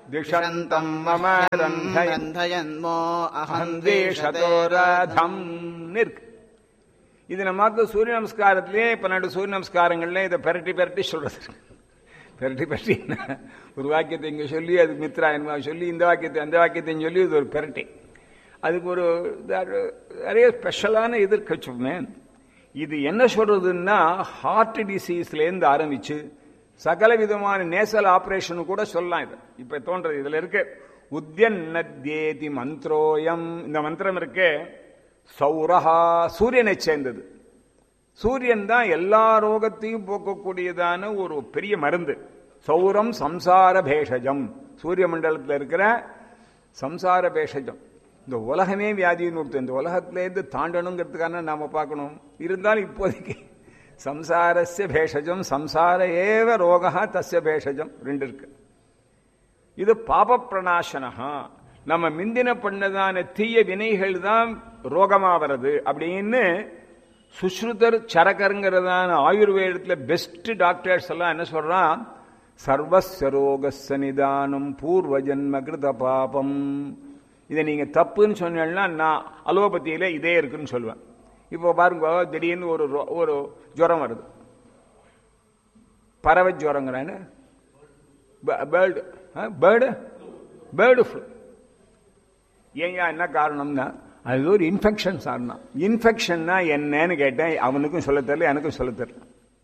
திஷந்தம் மம ரந்தயன் ரந்தயன்மோ அகம் அகந்தேஷதோரதம் இருக்கு இது நமக்கு சூரிய நமஸ்காரத்திலே பன்னெண்டு சூரிய நமஸ்காரங்கள்ல இதை பெரட்டி பெரட்டி சொல்றது பெரட்டி பெரட்டி என்ன? ஒரு வாக்கியத்தை இங்க சொல்லி அது மித்ராயன்மா சொல்லி இந்த வாக்கியத்தை அந்த வாக்கியத்தையும் சொல்லி இது ஒரு பெரட்டி அதுக்கு ஒரு இது- நிறைய ஸ்பெஷலான இது வச்சுமே இது என்ன சொல்றதுன்னா ஹார்ட் டிசீஸ்லேருந்து ஆரம்பிச்சு சகல விதமான நேசல் ஆபரேஷன் கூட சொல்லலாம் இது இப்ப தோன்றது இதுல இருக்கு உத்யன்னத்யேதி மந்திரோயம் இந்த மந்திரம் இருக்கே சௌரஹா சூரியனை சேர்ந்தது சூரியன் தான் எல்லா ரோகத்தையும் போக்கக்கூடியதான ஒரு பெரிய மருந்து சௌரம் சம்சார பேஷஜம் சூரிய மண்டலத்தில் இருக்கிற சம்சார பேஷஜம் இந்த உலகமே வியாதின்னு ஒருத்தர் இந்த உலகத்திலேருந்து தாண்டணுங்கிறதுக்கான நாம பார்க்கணும் இருந்தாலும் இப்போதைக்கு சம்சாரஸ்ய பேஷஜம் சம்சார ஏவ ரோகா தஸ்ய பேஷஜம் ரெண்டு இருக்கு இது பாப பிரணாசனஹா நம்ம மிந்தின பண்ணதான தீய வினைகள் தான் ரோகமா வருது அப்படின்னு சுஸ்ருதர் சரகருங்கிறதான ஆயுர்வேதத்துல பெஸ்ட் டாக்டர்ஸ் எல்லாம் என்ன சொல்றான் சர்வஸ்ய ரோகஸ்ய நிதானம் பூர்வ ஜன்ம கிருத பாபம் இதை நீங்க தப்புன்னு சொன்னீங்கன்னா நான் அலோபதியில இதே இருக்குன்னு சொல்லுவேன் இப்போ பாருங்க திடீர்னு ஒரு ரோ- ஒரு ஜுரம் வருது பறவை ஜுரங்கிறான்னு பேர்டு பேர்டு பேர்டு ஃப்ளூ ஏங்க என்ன காரணம்னா அது ஒரு இன்ஃபெக்ஷன் சார்னா இன்ஃபெக்ஷன்னா என்னன்னு கேட்டேன் அவனுக்கும் சொல்ல தெரியல எனக்கும் சொல்ல தெரியல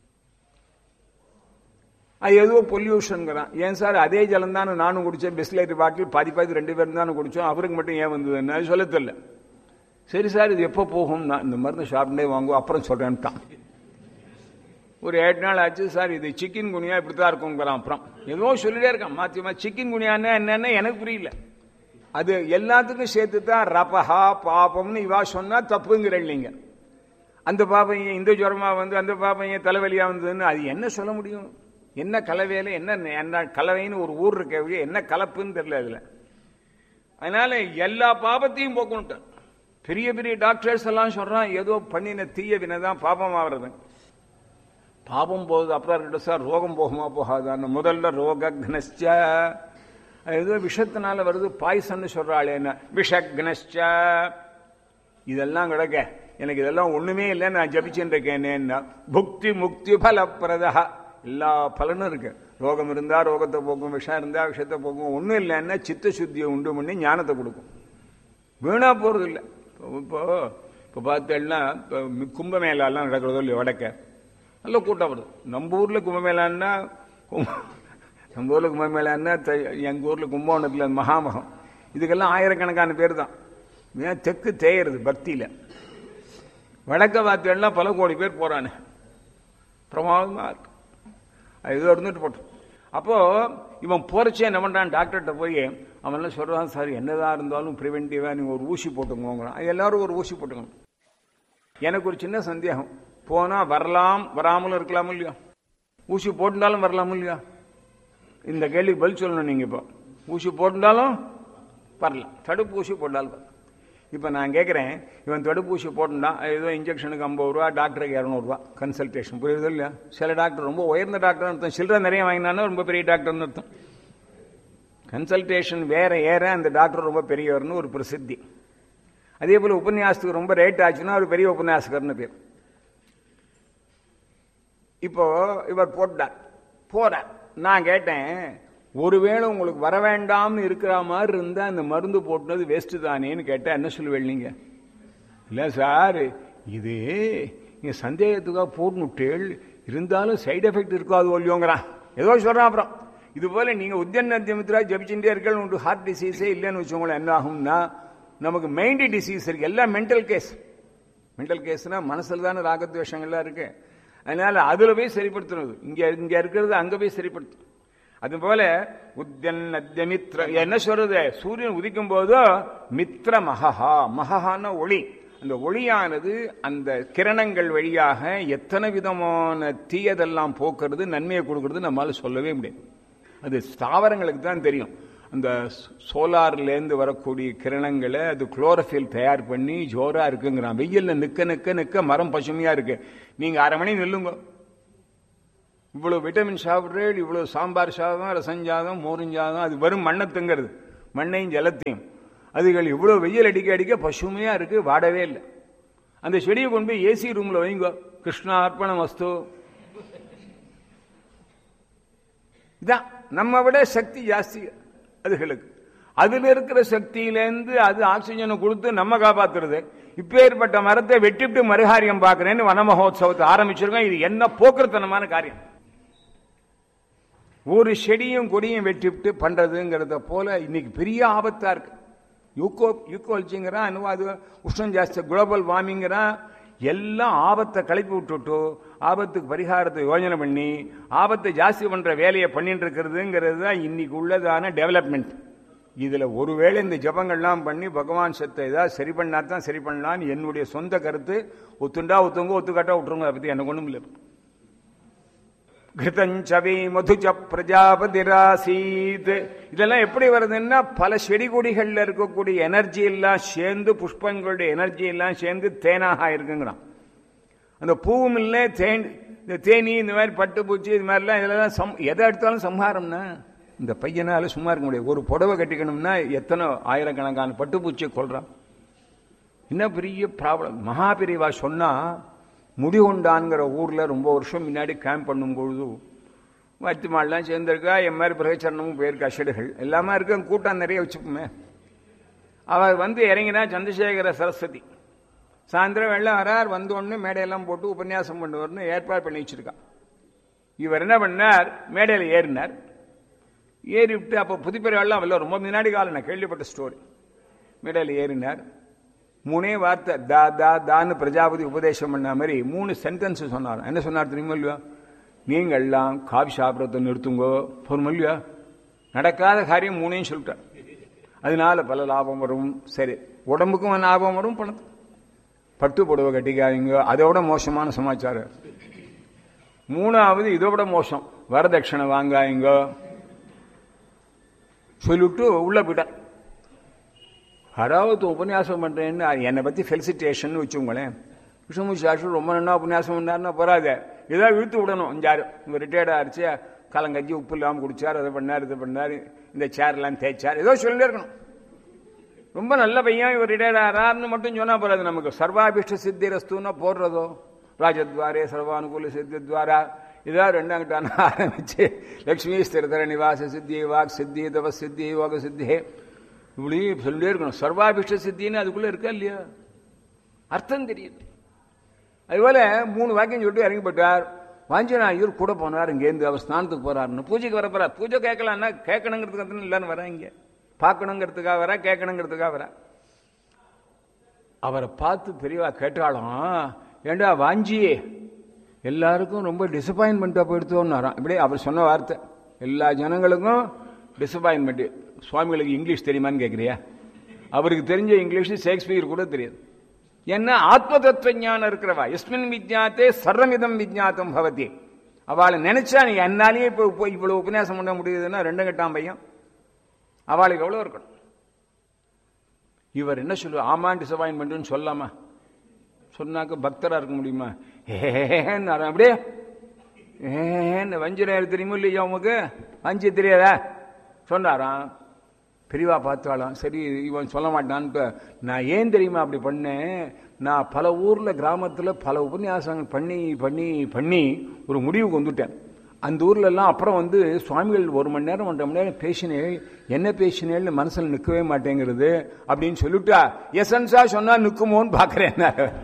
அது ஏதோ பொல்யூஷனுங்கிறான் ஏன் சார் அதே ஜலம் தானே நானும் குடிச்சேன் பிஸ்லேரி பாட்டில் பாதி பாதி ரெண்டு பேரும் தானே குடிச்சோம் அவருக்கு மட்டும் ஏன் வந்ததுன்னு அது சொல்ல தெரியல சரி சார் இது எப்போ போகும் நான் இந்த மருந்து ஷாப்லேயே வாங்குவோம் அப்புறம் சொல்றேன்ட்டான் ஒரு ஏழு நாள் ஆச்சு சார் இது சிக்கன் குனியா இப்படி தான் இருக்குங்கிறான் அப்புறம் ஏதோ சொல்லிட்டே இருக்கான் மாற்றி மாற்றி சிக்கன் குனியான்னா என்னன்னு எனக்கு புரியல அது எல்லாத்துக்கும் சேர்த்து தான் ரபஹா பாபம்னு இவா சொன்னா தப்புங்கிறேன் நீங்க அந்த பாப்பம் ஏன் இந்த ஜுரமா வந்து அந்த பாப்பம் ஏன் தலைவலியா வந்ததுன்னு அது என்ன சொல்ல முடியும் என்ன கலவையில என்ன என்ன கலவைன்னு ஒரு ஊர் இருக்க ஒழிய என்ன கலப்புன்னு தெரியல அதுல அதனால எல்லா பாபத்தையும் போக்கணுட்டான் பெரிய பெரிய டாக்டர்ஸ் எல்லாம் சொல்றான் ஏதோ பண்ணின தீய வினை தான் பாபமா வருது பாபம் போகுது அப்புறம் இருக்கட்டும் சார் ரோகம் போகுமா போகாதான்னு முதல்ல ரோகக்னஸ்ச அது ஏதோ விஷத்தினால வருது பாய்சன்னு சொல்றாளே என்ன விஷக்னஸ்ச இதெல்லாம் கிடக்க எனக்கு இதெல்லாம் ஒண்ணுமே இல்லை நான் ஜபிச்சுட்டு இருக்கேனேன்னா புக்தி முக்தி பலப்பிரதா எல்லா பலனும் இருக்கு ரோகம் இருந்தா ரோகத்தை போக்கும் விஷம் இருந்தா விஷத்தை போக்கும் ஒண்ணும் இல்லைன்னா சித்த சுத்தியை உண்டு பண்ணி ஞானத்தை கொடுக்கும் வீணா போறது இல்லை இப்போ இப்போ பார்த்தேன்னா இப்போ கும்பமேளாலாம் நடக்கிறதோ இல்லையோ வடக்க நல்ல கூட்டம் வருது நம்ம ஊர்ல கும்பமேளான்னா கும்ப- நம்ம ஊர்ல கும்பமேளான்னா த- எங்க ஊர்ல கும்பகோணத்துல மகாமகம் இதுக்கெல்லாம் ஆயிரக்கணக்கான பேர் தான் ஏன் தெற்கு தேயறது பக்தியில வடக்க பார்த்தேன்னா பல கோடி பேர் போறானே பிரமாதமா இருக்கு அது ஏதோ இருந்துட்டு போட்டோம் அப்போ இவன் போறச்சே என்ன பண்றான் டாக்டர்கிட்ட போய் அவன் எல்லாம் சொல்றான் சார் என்னதான் இருந்தாலும் ப்ரிவென்டிவா நீங்க ஒரு ஊசி போட்டுக்கோங்கிறான் அது எல்லாரும் ஒரு ஊசி போட்டுக்கணும் எனக்கு ஒரு சின்ன சந்தேகம் போனா வரலாம் வராமலும் இருக்கலாம் இல்லையா ஊசி போட்டுட்டாலும் வரலாம் இல்லையா இந்த கேள்விக்கு பதில் சொல்லணும் நீங்க இப்போ ஊசி போட்டுட்டாலும் வரலாம் தடுப்பூசி போட்டாலும் வரலாம் இப்போ நான் கேட்குறேன் இவன் தடுப்பூசி போட்டுட்டான் ஏதோ இன்ஜெக்ஷனுக்கு ஐம்பது ரூபா டாக்டருக்கு இரநூறுவா கன்சல்டேஷன் புரியுது இல்லையா சில டாக்டர் ரொம்ப உயர்ந்த டாக்டர்னு அர்த்தம் சில்லறை நிறைய வாங்கினாலும் ரொம்ப பெரிய டாக்டர்னு அர்த்தம் கன்சல்டேஷன் வேற ஏற அந்த டாக்டர் ரொம்ப பெரியவர்னு ஒரு பிரசித்தி அதே போல உபன்யாசத்துக்கு ரொம்ப ரேட் ஆச்சுன்னா அவர் பெரிய உபன்யாசகர்னு பேர் இப்போ இவர் போட்டார் போறார் நான் கேட்டேன் ஒருவேளை உங்களுக்கு வர வேண்டாம்னு இருக்கிற மாதிரி இருந்தா அந்த மருந்து போட்டுனது வேஸ்ட் தானேன்னு கேட்டா என்ன சொல்லுவேன் நீங்க இல்ல சார் இது நீங்க சந்தேகத்துக்காக போட்டுனுட்டேள் இருந்தாலும் சைடு எஃபெக்ட் இருக்காது இல்லையோங்கிறான் ஏதோ சொல்றான் அப்புறம் இது போல நீங்க உத்தியன் அத்தியமித்ரா ஜபிச்சுட்டே இருக்கணும் உங்களுக்கு ஹார்ட் டிசீஸே இல்லைன்னு வச்சுக்கோங்களேன் என்ன ஆகும்னா நமக்கு மைண்ட் டிசீஸ் இருக்கு எல்லாம் மென்டல் கேஸ் மென்டல் கேஸ்னா மனசுல தானே ராகத்வேஷங்கள்லாம் இருக்கு அதனால அதுல போய் சரிப்படுத்துறது இங்க இங்க இருக்கிறது அங்க போய் சரிப்படுத்தும் அது போல உத்தியன் அத்தியமித்ர என்ன சொல்றது சூரியன் உதிக்கும் போதோ மித்ர மகஹா மகஹான ஒளி அந்த ஒளியானது அந்த கிரணங்கள் வழியாக எத்தனை விதமான தீயதெல்லாம் போக்குறது நன்மையை கொடுக்கறது நம்மளால சொல்லவே முடியாது அது ஸ்தாவரங்களுக்கு தான் தெரியும் அந்த சோலார்லேருந்து வரக்கூடிய கிரணங்களை அது குளோரோஃபில் தயார் பண்ணி ஜோரா இருக்குங்கிறான் வெயில்ல நிக்க நிக்க நிக்க மரம் பசுமையா இருக்கு நீங்க அரை மணி நில்லுங்க இவ்வளவு விட்டமின் சாப்பிட்றேன் இவ்வளவு சாம்பார் சாதம் ரசஞ்சாதம் மோருஞ்சாதம் அது வெறும் மண்ணை திங்கிறது மண்ணையும் ஜலத்தையும் அதுகள் இவ்வளவு வெயில் அடிக்க அடிக்க பசுமையா இருக்கு வாடவே இல்லை அந்த செடியை கொண்டு போய் ஏசி ரூம்ல வைங்க கிருஷ்ணா அர்ப்பணம் வஸ்து இதான் நம்ம விட சக்தி ஜாஸ்தி அதுகளுக்கு அதுல இருக்கிற சக்தியிலேருந்து அது ஆக்சிஜனை கொடுத்து நம்ம காப்பாத்துறது இப்பேற்பட்ட மரத்தை வெட்டிவிட்டு மறுகாரியம் பார்க்கிறேன்னு வன மகோத்சவத்தை ஆரம்பிச்சிருக்கோம் இது என்ன போக்குறத்தனமான காரியம் ஒரு செடியும் கொடியும் வெட்டிவிட்டு பண்றதுங்கிறத போல இன்னைக்கு பெரிய ஆபத்தா இருக்கு யூகோ யூகோல்ச்சிங்கிறான் என்னவோ அது உஷ்ணம் ஜாஸ்தி குளோபல் வார்மிங்கிறான் எல்லாம் ஆபத்தை கிளப்பி விட்டுட்டு ஆபத்துக்கு பரிகாரத்தை யோஜனை பண்ணி ஆபத்தை ஜாஸ்தி பண்ற வேலையை பண்ணிட்டு இருக்கிறதுங்கிறது தான் இன்னைக்கு உள்ளதான டெவலப்மெண்ட் இதுல ஒருவேளை இந்த ஜபங்கள்லாம் பண்ணி பகவான் சத்தை ஏதாவது சரி பண்ணா தான் சரி பண்ணலான்னு என்னுடைய சொந்த கருத்து ஒத்துண்டா ஒத்துங்க ஒத்துக்காட்டா விட்டுருங்க அதை பத்தி எனக்கு ஒண்ணும் இல்லை கிருதஞ்சவி மதுஜ பிரஜாபதிராசீத் இதெல்லாம் எப்படி வருதுன்னா பல செடி கொடிகள்ல இருக்கக்கூடிய எனர்ஜி எல்லாம் சேர்ந்து புஷ்பங்களுடைய எனர்ஜி எல்லாம் சேர்ந்து தேனாக இருக்குங்கிறான் அந்த பூவும் இல்லை தேன் இந்த தேனி இந்த மாதிரி பட்டுப்பூச்சி இது மாதிரிலாம் இதெல்லாம் சம் எதை எடுத்தாலும் சம்ஹாரம்னா இந்த பையனால சும்மா இருக்க முடியாது ஒரு புடவை கட்டிக்கணும்னா எத்தனை ஆயிரக்கணக்கான பட்டுப்பூச்சியை கொள்றான் என்ன பெரிய ப்ராப்ளம் மகாபிரிவா சொன்னா முடிகொண்டான்ங்கிற ஊர்ல ரொம்ப வருஷம் முன்னாடி கேம்ப் பண்ணும் பொழுது மத்திமாலாம் சேர்ந்திருக்கா என் மாதிரி பிரகச்சரணமும் போயிருக்கா ஷெடுகள் எல்லாமே இருக்கு கூட்டம் நிறைய வச்சுப்போமே அவர் வந்து இறங்கினா சந்திரசேகர சரஸ்வதி சாயந்தரம் வெள்ளம் வரார் வந்த உடனே மேடையெல்லாம் போட்டு உபன்யாசம் பண்ணுவார்னு ஏற்பாடு பண்ணி வச்சிருக்கா இவர் என்ன பண்ணார் மேடையில் ஏறினார் ஏறி விட்டு அப்போ புதுப்பெரியவாள்லாம் வரல ரொம்ப முன்னாடி காலம் நான் கேள்விப்பட்ட ஸ்டோரி மேடையில் ஏறினார் மூணே வார்த்தை தா தா தான்னு பிரஜாபதி உபதேசம் பண்ண மாதிரி மூணு சென்டென்ஸ் சொன்னார் என்ன சொன்னார் தெரியுமா இல்லையா நீங்க எல்லாம் காஃபி சாப்பிட்றத நிறுத்துங்கோ போதும் இல்லையா நடக்காத காரியம் மூணையும் சொல்லிட்டார் அதனால பல லாபம் வரும் சரி உடம்புக்கும் லாபம் வரும் பணத்து பட்டு புடவை கட்டிக்காதீங்க அதோட மோசமான சமாச்சாரம் மூணாவது இதோட மோசம் வரதட்சணை வாங்காதீங்க சொல்லிவிட்டு உள்ள போயிட்டார் யாராவது உபன்யாசம் பண்றேன்னு என்னை பத்தி ஃபெலிசிட்டேஷன் வச்சுங்களேன் விஷ்ணுமூர்த்தி சாஸ்திரி ரொம்ப நல்லா உபன்யாசம் பண்ணாருன்னா போறாது ஏதாவது இழுத்து விடணும் அஞ்சாறு இவங்க ரிட்டையர்ட் ஆச்சு கலங்கஞ்சி உப்பு இல்லாமல் குடிச்சார் அதை பண்ணார் இதை பண்ணார் இந்த சேர்லாம் தேய்ச்சார் ஏதோ சொல்லிட்டே இருக்கணும் ரொம்ப நல்ல பையன் இவர் ரிட்டையர்ட் ஆறாருன்னு மட்டும் சொன்னா போறாது நமக்கு சர்வாபிஷ்ட சித்தி ரஸ்துன்னா போடுறதோ ராஜத்வாரே சர்வானுகூல சித்தி துவாரா இதான் ரெண்டாங்கிட்டான ஆரம்பிச்சு லக்ஷ்மி ஸ்திரதர நிவாச சித்தி வாக் சித்தி தப சித்தி யோக சித்தி இப்படி சொல்லிட்டே இருக்கணும் சர்வாபிஷ்ட சித்தின்னு அதுக்குள்ள இருக்கா இல்லையா அர்த்தம் தெரியுது அதுபோல மூணு வாக்கியம் சொல்லிட்டு இறங்கி போயிட்டார் வாஞ்சநாயர் கூட போனார் இங்கேருந்து அவர் ஸ்நானத்துக்கு போறாருன்னு பூஜைக்கு வர போறார் பூஜை கேட்கலான்னா கேட்கணுங்கிறதுக்கு இல்லைன்னு வரேன் இங்க பார்க்கணுங்கிறதுக்காக வர கேட்கணுங்கிறதுக்காக வர அவரை பார்த்து பெரியவா கேட்டாலும் ஏண்டா வாஞ்சியே எல்லாருக்கும் ரொம்ப டிசப்பாயின்மெண்ட்டாக போயிடுத்தோன்னாராம் இப்படி அவர் சொன்ன வார்த்தை எல்லா ஜனங்களுக்கும் டிசப்பாயின்மெண்ட் சுவாமிகளுக்கு இங்கிலீஷ் தெரியுமான்னு கேட்குறியா அவருக்கு தெரிஞ்ச இங்கிலீஷ் ஷேக்ஸ்பியர் கூட தெரியாது என்ன ஆத்ம தத்துவ ஞானம் இருக்கிறவா எஸ்மின் விஜாத்தே சர்வமிதம் விஜாத்தம் பவதி அவளை நினைச்சா நீ என்னாலேயே இப்போ இவ்வளவு உபன்யாசம் பண்ண முடியுதுன்னா ரெண்டு கட்டாம் பையன் அவளுக்கு எவ்வளவு இருக்கணும் இவர் என்ன சொல்லுவா ஆமான் டிசப்பாயின்மெண்ட்னு சொல்லாமா சொன்னாக்க பக்தரா இருக்க முடியுமா ஏன்னு அப்படியே ஏன்னு வஞ்சிரம் தெரியுமோ இல்லையா உமக்கு வஞ்சி தெரியாதா சொன்னாராம் பெரியவா பார்த்தாலும் சரி இவன் சொல்ல மாட்டான்ட்டு நான் ஏன் தெரியுமா அப்படி பண்ணேன் நான் பல ஊர்ல கிராமத்துல பல உபன்யாசங்கள் பண்ணி பண்ணி பண்ணி ஒரு முடிவுக்கு வந்துட்டேன் அந்த ஊர்ல எல்லாம் அப்புறம் வந்து சுவாமிகள் ஒரு மணி நேரம் ஒன்றரை மணி நேரம் பேசினேன் என்ன பேசினேன்னு மனசுல நிற்கவே மாட்டேங்கிறது அப்படின்னு சொல்லிட்டா எசன்ஸா சொன்னா நிற்குமோன்னு பாக்குறேன்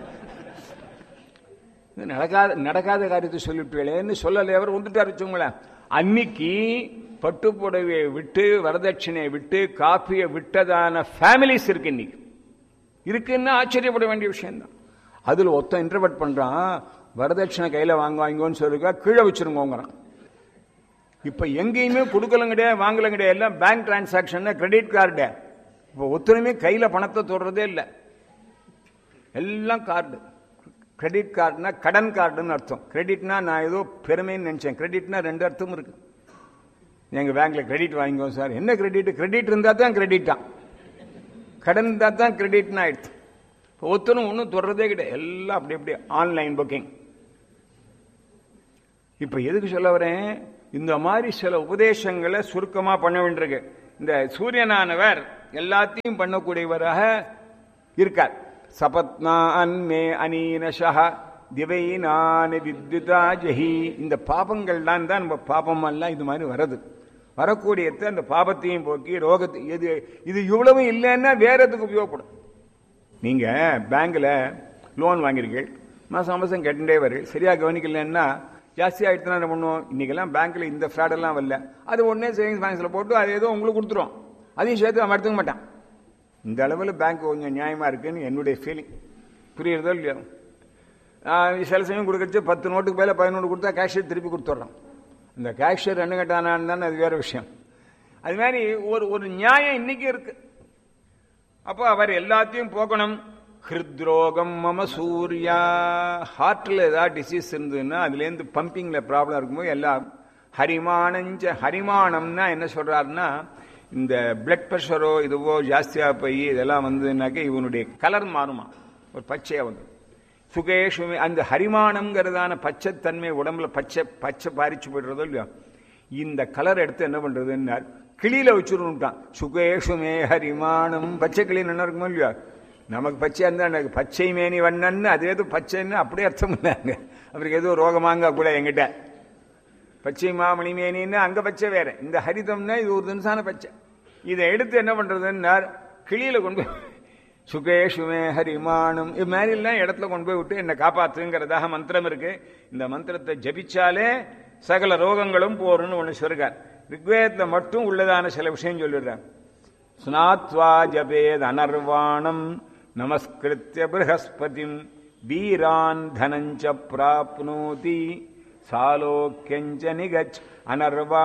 நடக்காத நடக்காத காரியத்தை சொல்லிவிட்டேன்னு சொல்லலை அவர் வந்துட்டார் வச்சுங்களேன் அன்னைக்கு பட்டு புடவையை விட்டு வரதட்சணையை விட்டு காப்பியை விட்டதான ஃபேமிலிஸ் இருக்கு இன்னைக்கு இருக்குன்னு ஆச்சரியப்பட வேண்டிய விஷயம்தான் அதுல ஒருத்தன் இன்டர்வெட் பண்றான் வரதட்சணை கையில வாங்குவாங்கன்னு சொல்லிருக்கா கீழே வச்சிருங்கோங்கிறான் இப்ப எங்கேயுமே கொடுக்கலும் கிடையாது வாங்கலும் கிடையாது எல்லாம் பேங்க் டிரான்சாக்ஷன் கிரெடிட் கார்டு இப்போ ஒத்துழைமே கையில பணத்தை தொடுறதே இல்லை எல்லாம் கார்டு கிரெடிட் கார்டுனா கடன் கார்டுன்னு அர்த்தம் கிரெடிட்னா நான் ஏதோ பெருமைன்னு நினைச்சேன் கிரெடிட்னா ரெண்டு அர்த்தம் இருக்கு எங்க பேங்க்ல கிரெடிட் வாங்கிக்கோ சார் என்ன கிரெடிட் கிரெடிட் இருந்தா தான் கிரெடிட்டா கடன் இருந்தா தான் கிரெடிட்னு ஆயிடுச்சு இப்போ ஒருத்தரும் ஒன்றும் தொடர்றதே கிடையாது எல்லாம் அப்படி அப்படி ஆன்லைன் புக்கிங் இப்ப எதுக்கு சொல்ல வரேன் இந்த மாதிரி சில உபதேசங்களை சுருக்கமா பண்ண வேண்டியிருக்கு இந்த சூரியனானவர் எல்லாத்தையும் பண்ணக்கூடியவராக இருக்கார் சபத்னா அன்மே அனீனஷா திவைனானி வித்யுதா ஜஹி இந்த பாபங்கள்லாம் தான் நம்ம பாபம் எல்லாம் இது மாதிரி வருது வரக்கூடியத அந்த பாபத்தையும் போக்கி ரோகத்தை இது இது இவ்வளவு இல்லைன்னா வேற எதுக்கு உபயோகப்படும் நீங்க பேங்க்ல லோன் வாங்கியிருக்கீங்க மாசம் மாசம் கட்டுண்டே வரு சரியா கவனிக்கலன்னா ஜாஸ்தி ஆயிடுச்சுன்னா என்ன பண்ணுவோம் இன்னைக்கெல்லாம் பேங்க்ல இந்த ஃப்ராடெல்லாம் வரல அது உடனே சேவிங்ஸ் பேங்க்ஸ்ல போட்டு அது ஏதோ உங்களுக்கு கொடுத்துரும் அதையும் சேர்த்து அவன் எடுத்துக்க மாட்டான் இந்த அளவில் பேங்க் கொஞ்சம் நியாயமா இருக்குன்னு என்னுடைய ஃபீலிங் புரியுறதோ இல்லையோ ஆஹ் சில சமயம் கொடுக்கச்சு பத்து நோட்டுக்கு மேலே பதினொன்று கொடுத்தா கேஷியர் திருப்பி கொடுத்துட்றோம் இந்த கேஷியர் என்ன கேட்டானான்னு தானே அது வேற விஷயம் அது மாதிரி ஒரு ஒரு நியாயம் இன்னைக்கு இருக்கு அப்போ அவர் எல்லாத்தையும் போக்கணும் ஹிருத்ரோகம் மம சூர்யா ஹார்ட்ல ஏதாவது டிசீஸ் இருந்ததுன்னா அதுலேருந்து பம்பிங்ல ப்ராப்ளம் இருக்கும்போது எல்லாம் ஹரிமானஞ்ச ஹரிமானம்னா என்ன சொல்றாருன்னா இந்த பிளட் ப்ரெஷரோ இதுவோ ஜாஸ்தியா போய் இதெல்லாம் வந்ததுனாக்க இவனுடைய கலர் மாறுமா ஒரு பச்சையா வந்து சுகேஷுமே அந்த ஹரிமானம்ங்கிறதான பச்சைத்தன்மை உடம்புல பச்சை பச்சை பாரிச்சு போயிடுறதோ இல்லையோ இந்த கலர் எடுத்து என்ன பண்றதுன்னா கிளியில வச்சுருட்டான் சுகேஷுமே ஹரிமானம் பச்சை கிளி என்ன இருக்குமோ இல்லையா நமக்கு பச்சையா இருந்தா எனக்கு பச்சை மேனி வண்ணன்னு அது எது பச்சைன்னு அப்படியே அர்த்தம் இல்லைங்க அவருக்கு எதுவும் ரோகமாங்க கூட எங்கிட்ட பச்சை மாமணி மேனின்னு அங்க பச்சை வேற இந்த ஹரிதம்னா இது ஒரு தினசான பச்சை இதை எடுத்து என்ன பண்றதுன்னா கிளியில கொண்டு போய் சுகேஷுமே ஹரிமானம் இது மாதிரிலாம் இடத்துல கொண்டு போய் விட்டு என்னை காப்பாத்துங்கிறதாக மந்திரம் இருக்கு இந்த மந்திரத்தை ஜபிச்சாலே சகல ரோகங்களும் போருன்னு ஒன்று சொல்றார் ரிக்வேதத்தில் மட்டும் உள்ளதான சில விஷயம் சொல்லிடுறார் ஸ்நாத்வா ஜபேத் அனர்வாணம் நமஸ்கிருத்திய ப்ரஹஸ்பதிம் வீரான் தனஞ்ச பிராப்னோதி சாலோக்கியஞ்ச நிகச் அனர்வா